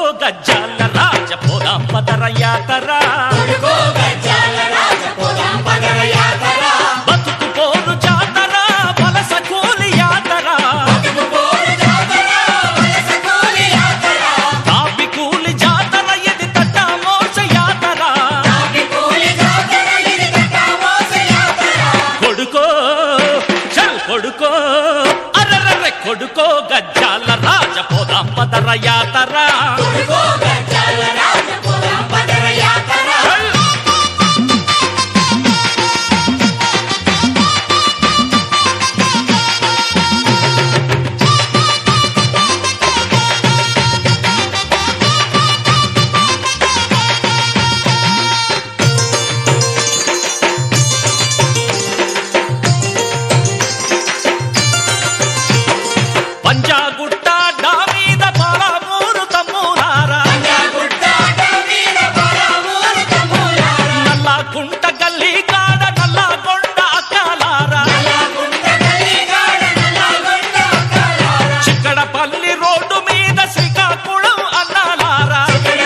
గజ్జాల రాజ పోదాం పదర యాతర బతుకు పోరు జాతర వలస కూలి యాతర కాపి కూలి జాతర ఇది తట్ట మోస యాతర కొడుకో చల్ కొడుకో అర్రర్రె కొడుకో గజ్జాల రాజ పోదాం పదర యాతర చల్ పంజాగుట్ట డా మీద పాలమూరు తమ్ములారా నల్లాకుంట గల్లీ కాడ నల్లాకొండ అక్కలారా చిక్కడపల్లి రోడ్డు మీద శ్రీకాకుళం అన్నాలారా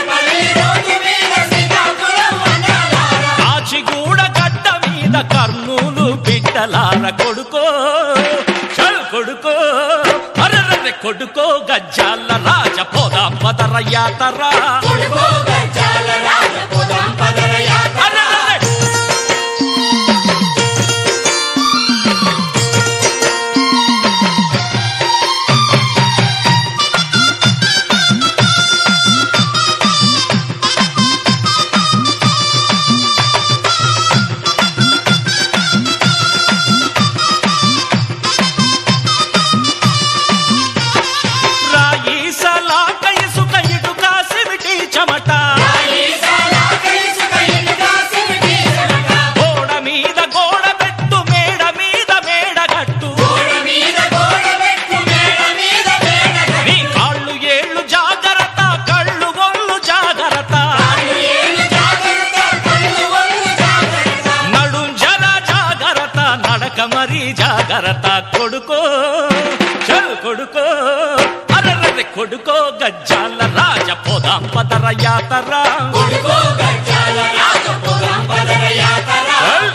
కాచిగూడ గడ్డ మీద కర్నూలు బిడ్డలార కొడుకో చల్ కొడుకో అర్రర్రె కొడుకో గజ్జాల రాజ పోదా పదర యాతర అర్రర్రె రాయి సలాక ఇసుక ఇటుక సిమిటి చెమట గోడ మీద గోడ పెట్టు మేడ మీద మేడ గట్టు నీ కాళ్ళు ఏళ్ళు జాగ్రత్త కళ్ళు గొల్లు జాగ్రత్త నడు జల జాగ్రత్త నడక మరీ జాగ్రత్త కొడుకో చల్ కొడుకో అర్రర్రె కొడుకో గజ్జాల రాజ పోదాం పదర యాతర చల్.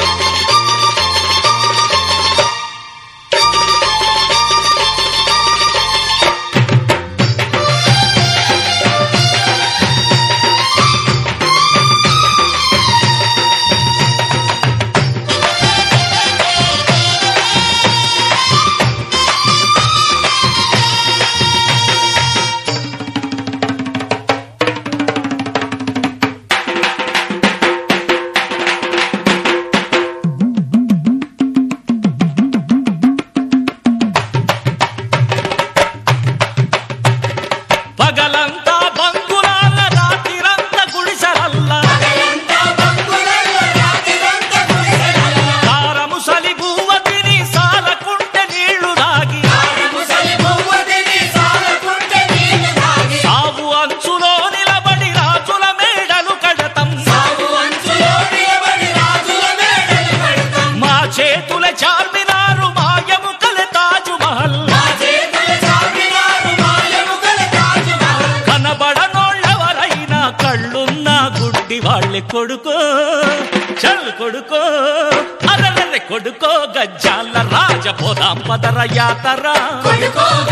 పగలంతా బంకులాల రాత్రిరంతా గుడిసెలల్లా కారము సలి బువ్వ తిని సాలకుంటే నీళ్లు దాగి సాగు అంచులో నిలబడి రాజుల మేడలు కడతం మా చేతుల చార్మినారు మాయముకల తాజు మహల్ కనబడనోళ్ళెవరైనా కళ్ళున్న గుడ్డి వాళ్ళే కొడుకో చల్ కొడుకో అరలె కొడుకో గజ్జాల రాజ పోదాం పదర యాతర